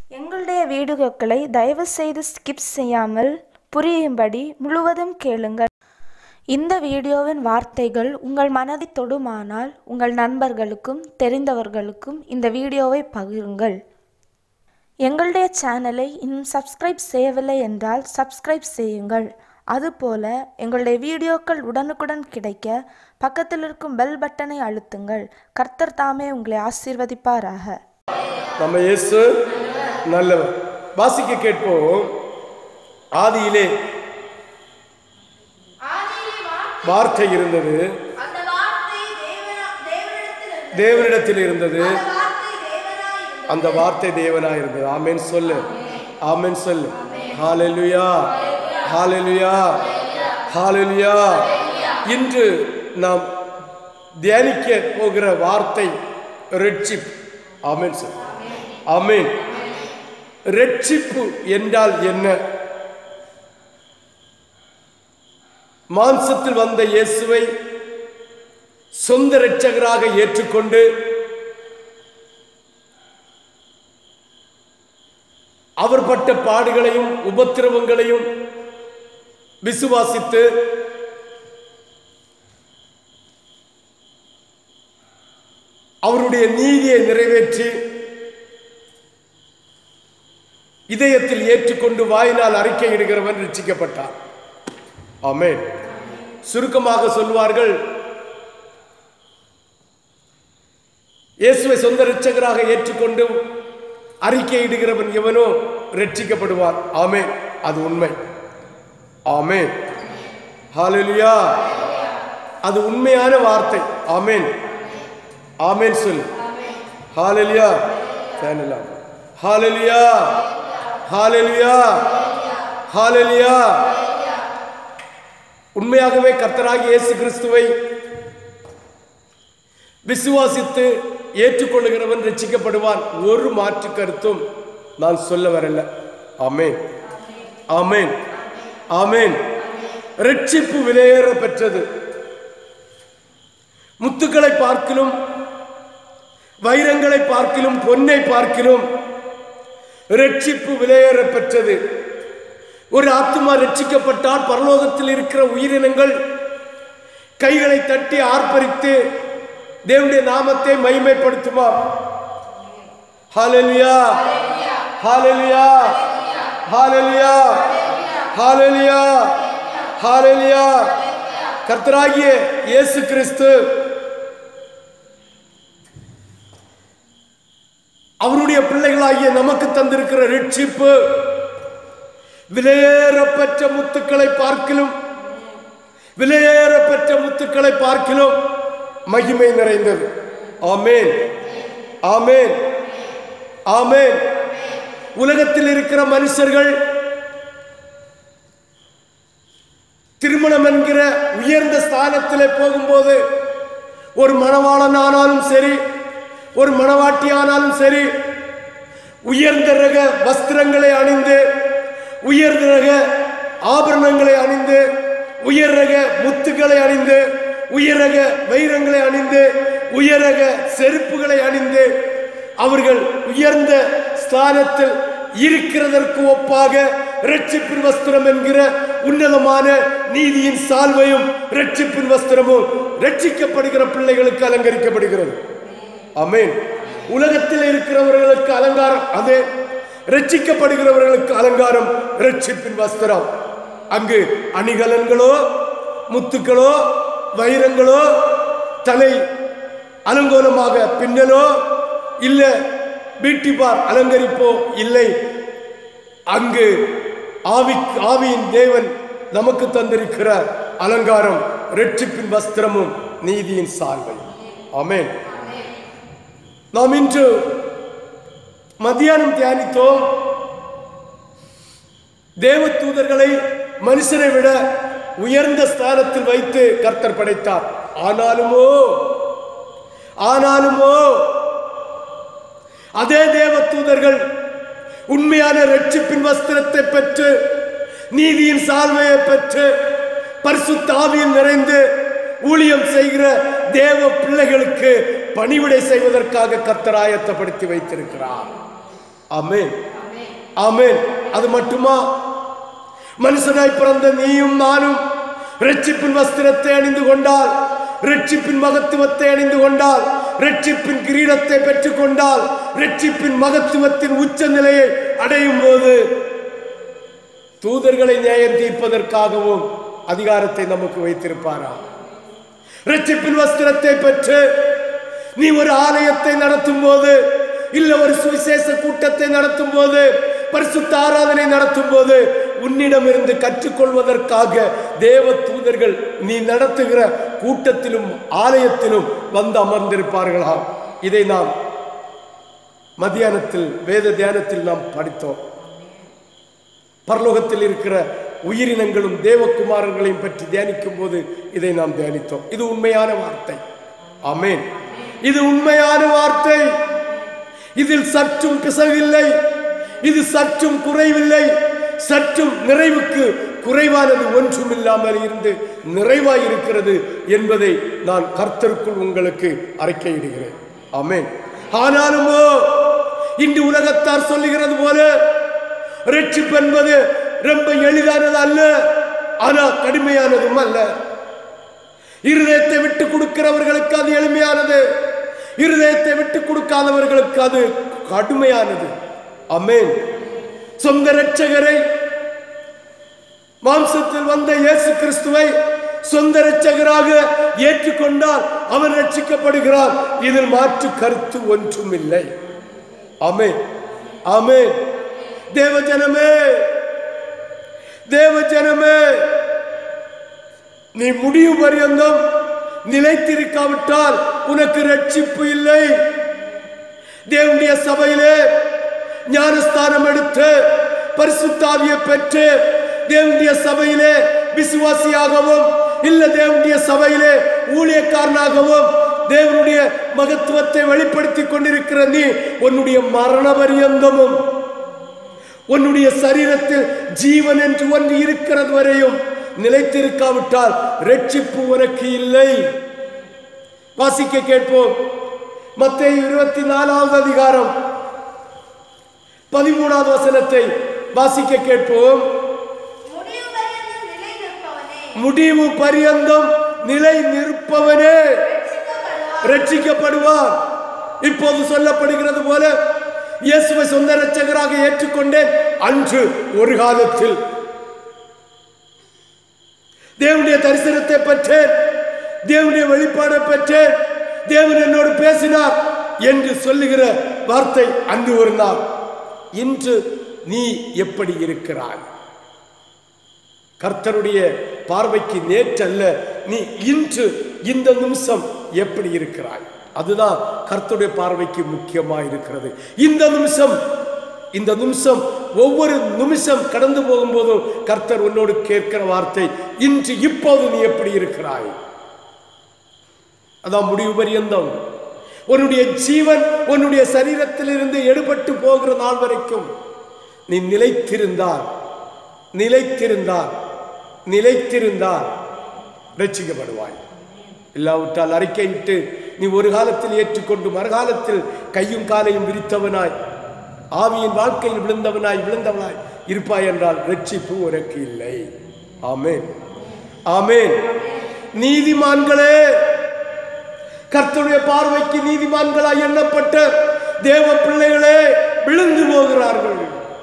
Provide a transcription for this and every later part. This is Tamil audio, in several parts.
எங்களுடைய வீடியோக்களை தயவுசெய்து ஸ்கிப் செய்யாமல் புரியும்படி முழுவதும் கேளுங்கள் இந்த வீடியோவின் வார்த்தைகள் உங்கள் மனதை தொடுமானால் உங்கள் நண்பர்களுக்கும் தெரிந்தவர்களுக்கும் இந்த வீடியோவை பகிருங்கள் எங்களுடைய சேனலை இன்னும் சப்ஸ்கிரைப் செய்யவில்லை என்றால் சப்ஸ்கிரைப் செய்யுங்கள் அதுபோல எங்களுடைய வீடியோக்கள் உடனுக்குடன் கிடைக்க பக்கத்தில் இருக்கும் பெல் பட்டனை அழுத்துங்கள் கர்த்தர் தாமே உங்களை ஆசீர்வதிப்பாராக நம்ம இயேசு நல்லவர் வாசிக்க கேட்போம் ஆதியிலே வார்த்தை இருந்தது அந்த வார்த்தை தேவனா- தேவனிடத்தில் இருந்தது. தேவனிடத்தில் இருந்தது அந்த வார்த்தை தேவனாய் இருந்தது. அந்த வார்த்தை தேவனாய் இருந்தது ஆமென் சொல்லு ஆமென் சொல்லு ஹalleluya ஹalleluya ஹalleluya இன்று நாம் தியானிக்க போகிற வார்த்தை ரெட்சிப் ஆமென் சொல்லு ஆமென் ரெட்சிப்பு என்றால் என்ன மாம்சத்தில் வந்த இயேசுவை சொந்த இரட்சகராக ஏற்றுக்கொண்டு அவர் பட்ட பாடுகளையும் உபத்திரவங்களையும் விசுவாசித்து அவருடைய நீதியை நிறைவேற்றி இதயத்தில் ஏற்றுக்கொண்டு வாயினால் அறிக்கையிடுகிறவன் ரட்சிக்கப்பட்டார் ஆமென் சுருக்கமாக சொல்வார்கள் இயேசுவை சொந்த இரட்சகராக ஏற்றுக்கொண்டு அறிக்கையிடுகிறவன் எவனோ ரட்சிக்கப்படுவான் ஆமென் அது உண்மை ஆமென் ஹalleluya அது உண்மையான வார்த்தை ஆமென் ஆமென் சொல் ஹalleluya சேனலாம் ஹalleluya ஹalleluya ஹalleluya உண்மையாகவே கர்த்தராகிய இயேசு கிறிஸ்துவை விசுவாசித்து ஏற்றுக்கொள்ளுகிறவன் ரட்சிக்கப்படுவான் ஒரு மாற்று கருத்தும் நான் சொல்ல வரல ஆமென் ஆமென் ஆமென் ரட்சிப்பு விலையேற பெற்றது முத்துக்களை பார்க்கிலும் வைரங்களை பார்க்கிலும் பொன்னை பார்க்கிலும் ரட்சிப்பு விலையேற பெற்றது ஒரு ஆத்துமா ரட்சிக்கப்பட்டால் பரலோகத்தில் இருக்கிற உயிரினங்கள் கைகளை தட்டி ஆர்ப்பரித்து தேவனுடைய நாமத்தை மகிமைப்படுத்துமா ஹalleluya ஹalleluya ஹalleluya ஹalleluya ஹalleluya கர்த்தராகிய இயேசு கிறிஸ்து அவருடைய பிள்ளைகளாகிய நமக்கு தந்திருக்கிற ரட்சிப்பு விலையேறப்பெற்ற முத்துக்களை பார்க்கிலும் விலையேறப்பெற்ற முத்துக்களை பார்க்கிலும் மகிமை நிறைந்தது ஆமேன் ஆமேன் ஆமேன் உலகத்தில் இருக்கிற மனுஷர்கள் திருமணம் என்கிற உயர்ந்த ஸ்தானத்திலே போகும்போது ஒரு மணவாளன் ஆனாலும் சரி ஒரு மணவாட்டி ஆனாலும் சரி உயர்ந்த ரக வஸ்திரங்களை அணிந்து உயர்ந்த ரக ஆபரணங்களை அணிந்து உயர் ரக முத்துக்களை அணிந்து உயரக வைரங்களை அணிந்து உயரக செருப்புகளை அணிந்து அவர்கள் உயர்ந்த ஸ்தானத்தில் இருக்கிறதற்கு ஒப்பாக ரட்சிப்பின் வஸ்திரம் என்கிற உன்னதமான நீதியின் சால்வையும் ரட்சிப்பின் வஸ்திரமும் ரட்சிக்கப்படுகிற பிள்ளைகளுக்கு அலங்கரிக்கப்படுகிறது ஆமென் உலகத்தில் இருக்கிறவர்களுக்கு அலங்காரம் அது ரட்சிக்கப்படுகிறவர்களுக்கு அலங்காரம் ரட்சிப்பின் வஸ்திரம் அங்கு அணிகலன்களோ முத்துக்களோ வைரங்களோ தலை அலங்கோலமாக பின்னலோ இல்ல பியூட்டி பார் அலங்கரிப்போ இல்லை அங்கு ஆவி ஆவியின் தேவன் நமக்கு தந்திருக்கிற அலங்காரம் ரட்சிப்பின் வஸ்திரமும் நீதியின் சால்வை ஆமென் நாம் இன்று மத்தியானம் தியானித்தோம் தேவ தூதர்களை மனுஷனை விட உயர்ந்த ஸ்தானத்தில் வைத்து கர்த்தர் படைத்தார் ஆனாலுமோ ஆனாலுமோ அதே தேவ தூதர்கள் உண்மையான ரட்சிப்பின் வஸ்திரத்தை பெற்று நீதியின் சால்வையை பெற்று பரிசுத்த ஆவியில் நிறைந்து ஊழியம் செய்கிற தேவ பிள்ளைகளுக்கு பணிவிடை செய்வதற்காக கர்த்தர் ஆயத்தப்படுத்தி வைத்திருக்கிறார் ஆமென் ஆமென் அது மட்டுமா மனுஷனாய் பிறந்த நீயும் நானும் ரட்சிப்பின் வஸ்திரத்தை அணிந்து கொண்டால் ரட்சிப்பின் மகத்துவத்தை அணிந்து கொண்டால் ரட்சிப்பின் கிரீடத்தை பெற்றுக் கொண்டால் ரட்சிப்பின் மகத்துவத்தின் உச்ச நிலையை அடையும் போது தூதர்களை நியாயம் தீர்ப்பதற்காகவும் அதிகாரத்தை நமக்கு வைத்திருப்பாரா ரட்சிப்பின் வஸ்திரத்தை பெற்று நீ ஒரு ஆலயத்தை நடத்தும் போது இல்ல ஒரு சுவிசேஷ கூட்டத்தை நடத்தும் போது பரிசுத்த ஆராதனை நடத்தும் போது உன்னிடமிருந்து கற்றுக்கொள்வதற்காக தேவ தூதர்கள் நீ நடத்துகிற கூட்டத்திலும் ஆலயத்திலும் வந்து அமர்ந்திருப்பார்களா இதை நாம் மத்தியானத்தில் வேத தியானத்தில் நாம் படித்தோம் பரலோகத்தில் இருக்கிற உயிரினங்களும் தேவகுமாரர்களையும் பற்றி தியானிக்கும் போது இதை நாம் தியானித்தோம் இது உண்மையான வார்த்தை ஆமென் இது உண்மையான வார்த்தை இதில் சற்றும் பிசகில்லை இது சற்றும் குறைவில்லை சற்றும் நிறைவுக்கு குறைவானது ஒன்றும் இல்லாமல் இருந்து நிறைவாய் இருக்கிறது என்பதை நான் கர்த்தருக்குள் உங்களுக்கு அறிக்கையிடுகிறேன் ஆமென் ஆனாலுமோ இன்று உலகத்தார் சொல்லுகிறது போல ரட்சிப்பு என்பது ரொம்ப எளிதானது அல்ல ஆனா கடுமையானதும் அல்ல இருதயத்தை விட்டு கொடுக்கிறவர்களுக்கு அது எளிமையானது இருதயத்தை விட்டு கொடுக்காதவர்களுக்கு அது கடுமையானது அமேன் சொந்த ரட்சகரை மாம்சத்தில் வந்த இயேசு கிறிஸ்துவை சொந்த ரட்சகராக ஏற்றுக்கொண்டால் அவன் ரட்சிக்கப்படுகிறான் இதில் மாற்று கருத்து ஒன்றும் இல்லை ஆமே ஆமே தேவ ஜனமே தேவ ஜனமே நீ முடியும் பரியந்தம் நிலைத்திருக்காவிட்டால் உனக்கு ரட்சிப்பு இல்லை தேவனுடைய சபையிலே ஞானஸ்தானம் எடுத்து பரிசுத்தாவியை பெற்று தேவனுடைய சபையிலே விசுவாசியாகவும் இல்ல தேவனுடைய சபையிலே ஊழியக்காரனாகவும் தேவனுடைய மகத்துவத்தை வெளிப்படுத்திக் கொண்டிருக்கிற நீ உன்னுடைய மரண பரியந்தமும் உன்னுடைய சரீரத்தில் ஜீவன் என்று ஒன்று இருக்கிறது வரையும் நிலைத்திருக்காவிட்டால் ரட்சிப்பு உனக்கு இல்லை வாசிக்க கேட்போம் மத்திய இருபத்தி நாலாவது அதிகாரம் பதிமூணாவது வசனத்தை வாசிக்க கேட்போம் முடிவு பரியந்தம் நிலை நிற்பவனே முடிவு பரியந்தம் நிலை நிற்பவனே ரட்சிக்கப்படுவான் ரட்சிக்கப்படுவான் இப்போது சொல்லப்படுகிறது போல இயேசுவை சொந்த ரட்சகராக ஏற்றுக்கொண்டேன் அன்று ஒரு காலத்தில் தேவனுடைய தரிசனத்தை பெற்றேன் தேவனுடைய வெளிப்பாடை பெற்றேன் தேவன் என்னோடு பேசினார் என்று சொல்லுகிற வார்த்தை அன்று ஒரு நாள் இன்று நீ எப்படி இருக்கிறாய் கர்த்தருடைய பார்வைக்கு நேற்றல்ல நீ இன்று இந்த நிமிஷம் எப்படி இருக்கிறாய் அதுதான் கர்த்தருடைய பார்வைக்கு முக்கியமா இருக்கிறது இந்த நிமிஷம் இந்த நிமிஷம் ஒவ்வொரு நிமிஷம் கடந்து போகும்போதும் கர்த்தர் உன்னோடு கேட்கிற வார்த்தை இன்று இப்போது நீ எப்படி இருக்கிறாய் அதான் முடிவு பரியந்தம் உன்னுடைய ஜீவன் உன்னுடைய சரீரத்திலிருந்து எடுபட்டு போகிற நாள் வரைக்கும் நீ நிலைத்திருந்தால் நிலைத்திருந்தால் நிலைத்திருந்தால் ரட்சிக்கப்படுவாய் இல்லாவிட்டால் அறிக்கையிட்டு நீ ஒரு காலத்தில் ஏற்றுக்கொண்டு மறுகாலத்தில் கையும் காலையும் விரித்தவனாய் ஆவியின் வாழ்க்கையில் விழுந்தவனாய் விழுந்தவனாய் இருப்பாய் என்றால் ரட்சிப்பு உனக்கு இல்லை ஆமென் ஆமென் நீதிமான்களே கர்த்தருடைய பார்வைக்கு நீதிமான்களாய் எண்ணப்பட்ட தேவ பிள்ளைகளே விழுந்து போகிறார்கள்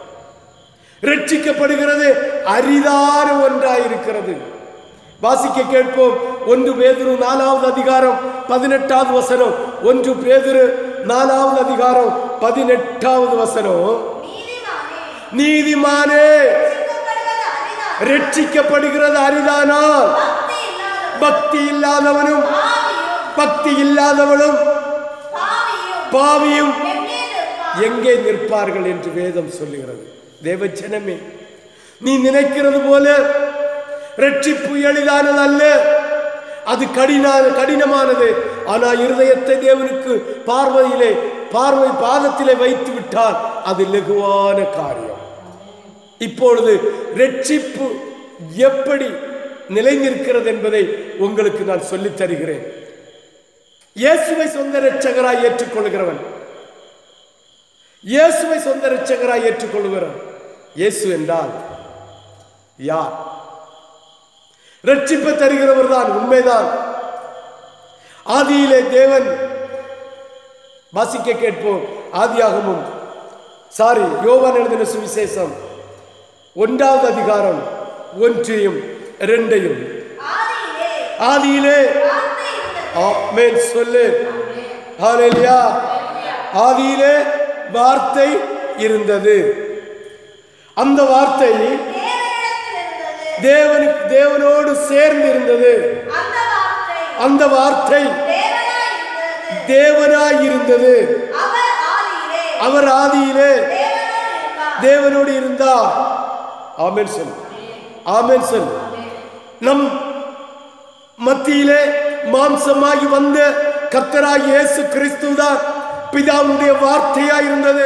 ரட்சிக்கப்படுகிறது அரிதான ஒன்றாயிருக்கிறது வாசிக்க கேட்போம் ஒன்று பேதுரு நாலாவது அதிகாரம் பதினெட்டாவது வசனம் ஒன்று பேதுரு நாலாவது அதிகாரம் பதினெட்டாவது வசனம் நீதிமானே நீதிமானே ரட்சிக்கப்படுவது அரிதான ரட்சிக்கப்படுகிறது அரிதானால் பக்தி இல்லாதவன் பக்தி இல்லாதவனும் பக்தி பாவியும் இல்லாதவனும் பாவியும் பாவியும் எங்கே நிற்பான் எங்கே நிற்பார்கள் என்று வேதம் சொல்லுகிறது தேவஜனமே நீ நினைக்கிறது போல ரட்சிப்பு எளிதானது அல்ல அது கடினான கடினமானது ஆனா இருதயத்தை தேவனுக்கு பார்வையிலே பார்வை பாதத்திலே வைத்து விட்டால் அது லகுவான காரியம் இப்பொழுது ரட்சிப்பு எப்படி நிலைநிற்கிறது என்பதை உங்களுக்கு நான் சொல்லித் தருகிறேன் இயேசுவை சொந்த ரட்சகராய் ஏற்றுக்கொள்கிறவன் இயேசுவை சொந்த இரட்சகராய் ஏற்றுக்கொள்கிறோம் இயேசு என்றால் யார் ரட்சிப்பை தருகிறவர் தான் உண்மைதான் ஆதியிலே தேவன் வாசிக்க கேட்போம் ஆதியாகமும் சாரி யோவான் எழுதின சுவிசேஷம் ஒன்றாவது அதிகாரம் ஒன்றையும் இரண்டையும் ஆதியிலே ஆதியிலே வார்த்தை இருந்தது ஆமென் சொல்லு ஹalleluya ஆதியிலே வார்த்தை இருந்தது அந்த வார்த்தை தேவனிடத்தில் இருந்தது தேவனுக்கு தேவனோடு சேர்ந்து இருந்தது அந்த வார்த்தை அந்த வார்த்தை தேவனாய் இருந்தது தேவனாய் இருந்தது அவர் ஆதியிலே அவர் ஆதியிலே தேவனோடு இருந்தார் தேவனோடு இருந்தார் ஆமென் சொல் ஆமென் சொல் நம் மத்தியிலே மாம்சமாகி வந்த கர்த்தராய் இயேசு கிறிஸ்து தான் பிதாவுடைய வார்த்தையாய் இருந்தது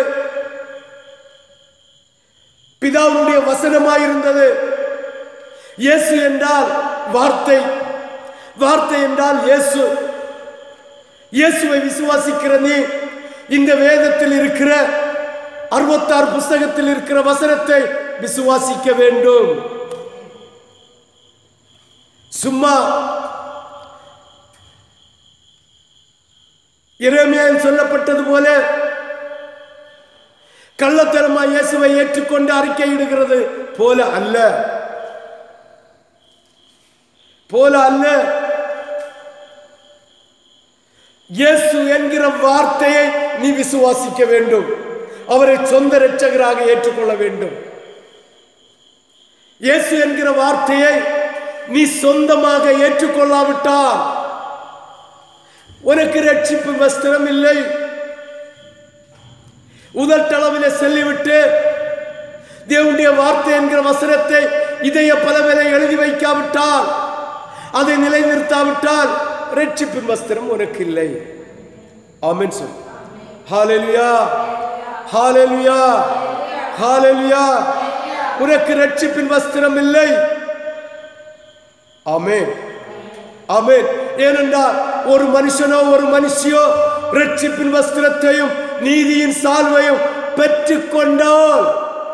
பிதாவுடைய வசனமாய் இருந்தது இயேசு என்றால் வார்த்தை வார்த்தை என்றால் இயேசு இயேசுவை விசுவாசிக்கிற நீ இந்த வேதத்தில் இருக்கிற அறுபத்தாறு புஸ்தகத்தில் இருக்கிற வசனத்தை விசுவாசிக்க வேண்டும் சும்மா இறைமையால் சொல்லப்பட்டது போல கள்ளத்தனமா இயேசுவை ஏற்றுக்கொண்டு அறிக்கையிடுகிறது போல அல்ல போல அல்ல இயேசு என்கிற வார்த்தையை நீ விசுவாசிக்க வேண்டும் அவரை சொந்த இரட்சகராக ஏற்றுக்கொள்ள வேண்டும் இயேசு என்கிற வார்த்தையை நீ சொந்தமாக ஏற்றுக்கொள்ளாவிட்டால் உனக்கு ரட்சிப்பு வஸ்திரம் இல்லை உதட்டளவிலே சொல்லிவிட்டு தேவனுடைய வார்த்தை என்கிற வசனத்தை இதய பலவிலை எழுதி வைக்காவிட்டால் அதை நிலைநிறுத்தாவிட்டால் ரட்சிப்பின் வஸ்திரம் உனக்கு இல்லை ஆமென் சொல் ஹalleluya ஹalleluya ஹalleluya உனக்கு ரட்சிப்பின் வஸ்திரம் இல்லை ஆமென் ஆமென் ஏனென்றால் ஒரு மனுஷனோ ஒரு மனுஷியோ ரட்சிப்பின் வஸ்திரத்தையும் நீதியின் சால்வையும் பெற்றுக்கொண்டால்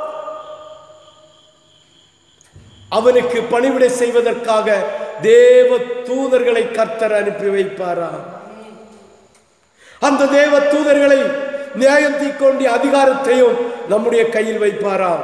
அவனுக்கு பணிவிடை செய்வதற்காக தேவ தூதர்களை கர்த்தர் அனுப்பி வைப்பாராம் அந்த தேவ தூதர்களை நியாயம் தீக்கொண்டிய அதிகாரத்தையும் நம்முடைய கையில் வைப்பாராம்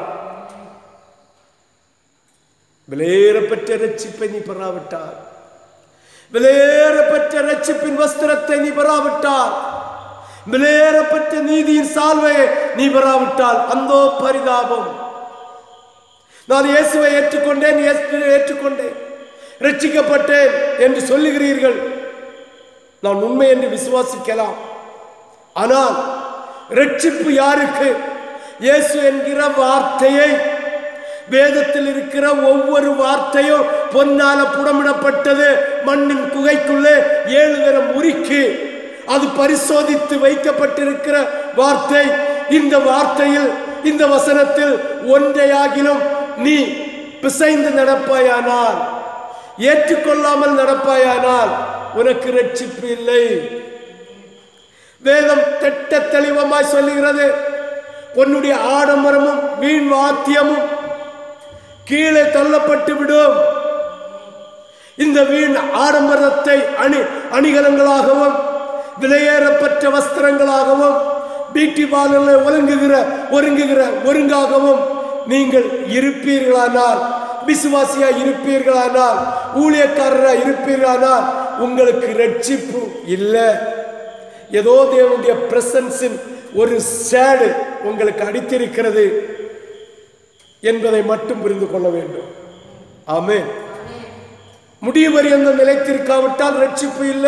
விலையேற பெற்ற ரட்சிப்பை நீ பெறாவிட்டால் விலையேற பெற்ற ரட்சிப்பின் வஸ்திரத்தை நீ பெறாவிட்டால் விலையேற பெற்ற நீதியின் சால்வையை நீ பெறாவிட்டால் அந்தோ பரிதாபம் நான் இயேசுவை ஏற்றுக்கொண்டேன் இயேசுவை ஏற்றுக்கொண்டேன் ரட்சிக்கப்பட்டேன் என்று சொல்லுகிறீர்கள் நான் உண்மை என்று விசுவாசிக்கலாம் ஆனால் ரட்சிப்பு யாருக்கு இயேசு என்கிற வார்த்தையை வேதத்தில் இருக்கிற ஒவ்வொரு வார்த்தையும் பொன்னால புடமிடப்பட்டது மண்ணின் குகைக்குள்ளே ஏழு தரம் உருக்கி அது பரிசோதித்து வைக்கப்பட்டிருக்கிற வார்த்தை இந்த வார்த்தையில் இந்த வசனத்தில் ஒன்றையாகிலும் நீ பிசைந்து நடப்பாயானால் ஏற்றுக்கொள்ளாமல் நடப்பாயானால் உனக்கு ரட்சிப்பு இல்லை வேதம் திட்ட தெளிவமாய் சொல்லுகிறது உன்னுடைய ஆடம்பரமும் வீண் வாத்தியமும் கீழே தள்ளப்பட்டு விடும் இந்த வீண் ஆடம்பரத்தை அணி அணிகலங்களாகவும் விலையேறப்பட்ட வஸ்திரங்களாகவும் பீட்டி பாலில் ஒருங்குகிற ஒருங்குகிற ஒருங்காகவும் நீங்கள் இருப்பீர்களானால் விசுவாசியா இருப்பீர்களானால் ஊழியக்காரரா இருப்பீர்களானால் உங்களுக்கு ரட்சிப்பு இல்லை ஏதோ தேவனுடைய பிரசன்ஸின் ஒரு சேடு உங்களுக்கு அடித்திருக்கிறது என்பதை மட்டும் புரிந்து கொள்ள வேண்டும் ஆமென் முடிவு பரியந்த நிலைத்திருக்காவிட்டால் ரட்சிப்பு இல்லை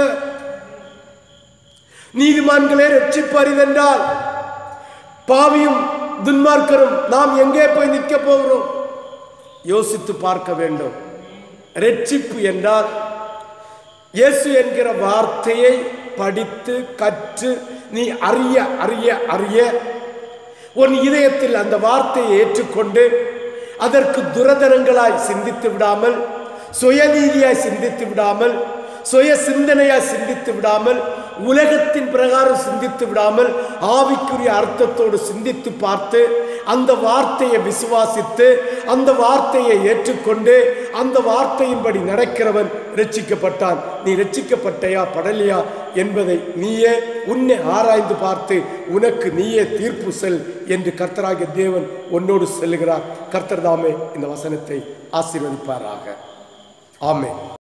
நீதிமான்களே ரட்சிப்பு அறிவென்றால் பாவியும் துன்மார்க்கரும் நாம் எங்கே போய் நிற்க போகிறோம் யோசித்து பார்க்க வேண்டும் ரட்சிப்பு என்றால் இயேசு என்கிற வார்த்தையை படித்து கற்று நீ அறிய அறிய அறிய உன் இதயத்தில் அந்த வார்த்தையை ஏற்றுக்கொண்டு அதற்கு துரதரங்களாய் சிந்தித்து விடாமல் சுயநீதியாய் சிந்தித்து விடாமல் சுய சிந்தனையாய் சிந்தித்து விடாமல் உலகத்தின் பிரகாரம் சிந்தித்து விடாமல் ஆவிக்குரிய அர்த்தத்தோடு சிந்தித்து பார்த்து அந்த வார்த்தையை விசுவாசித்து அந்த வார்த்தையை ஏற்றுக்கொண்டு அந்த வார்த்தையின்படி நடக்கிறவன் ரட்சிக்கப்பட்டான் நீ ரட்சிக்கப்பட்டையா படலையா என்பதை நீயே உன்னை ஆராய்ந்து பார்த்து உனக்கு நீயே தீர்ப்பு செல் என்று கர்த்தராகிய தேவன் உன்னோடு செல்லுகிறார் கர்த்தர் தாமே இந்த வசனத்தை ஆசீர்வதிப்பாராக ஆமென்